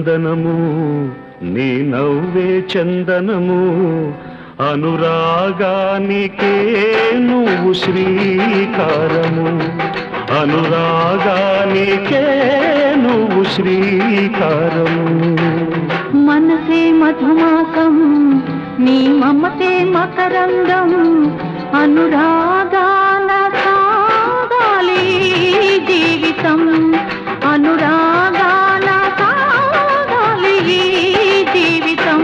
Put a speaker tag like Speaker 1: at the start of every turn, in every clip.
Speaker 1: నందనము నీ నవ్వే చందనము అనురాగానికే నువ్వు శ్రీకారము అనురాగానికే నువ్వు శ్రీకారము
Speaker 2: మనసే మధుమాసం నీ మమతే మకరందం అనురాగాల సాగాలి జీవితం అనురాగాల సాగాలి జీవితం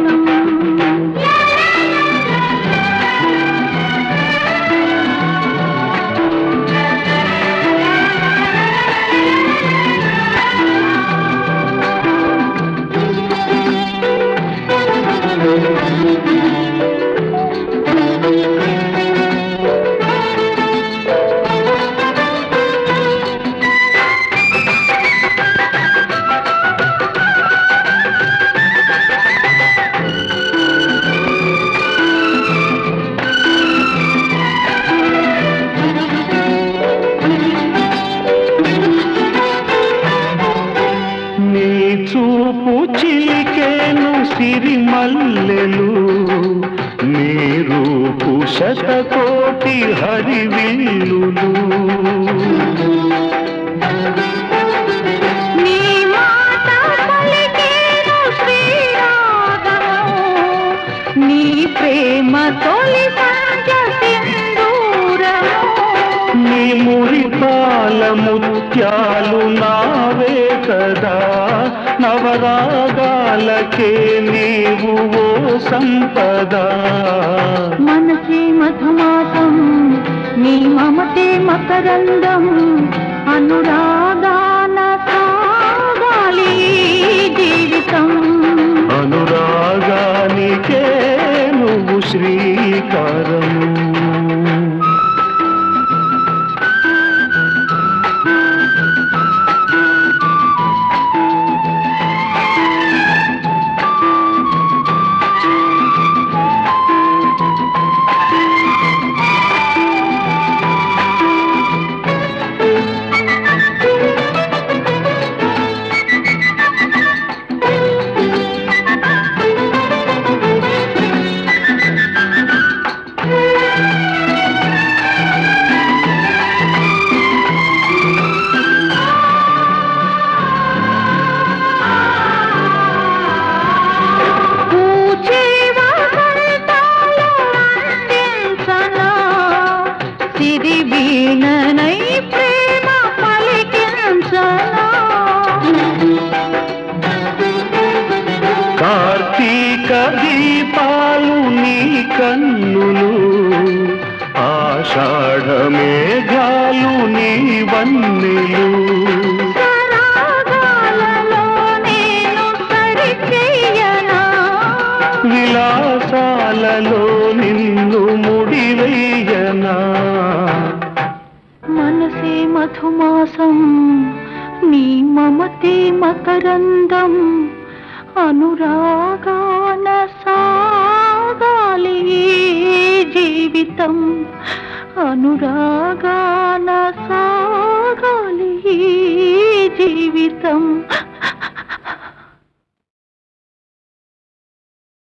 Speaker 1: నీ చూపు చిలికేను సిరిమల్లెలు నీ రూపు శతకోటి హరివిల్లులు
Speaker 2: నీ మాట పలికేను శ్రీరాగము నీ ప్రేమ తొలి సంజ సింధూరము
Speaker 1: నీ మురిపాల ముత్యాలు నావే కదా నవరాగాలకే నీవు ఓ సంపద
Speaker 2: మనసే మధుమాసం నీ మమతే మకరందం అనురాగాన సాగాలి జీవితం
Speaker 1: అనురాగానికే నువ్వు శ్రీకారము
Speaker 2: పూచే వసంతాలు అందించనా సిరి వీణనై ప్రేమ పలికించనా
Speaker 1: కార్తీక దీపాలు నీ కన్నులు ఆషాఢ మేఘాలు నీ వన్నెలు
Speaker 2: సరాగాలలో నేను సరిచెయ్యనా
Speaker 1: విలాసాలలో నిన్ను ముడివేయనా
Speaker 2: మనసే మధుమాసం నీ మమతే మకరందం అనురాగాన సాగాలి జీవితం అనురాగాన సాగాలి జీవితం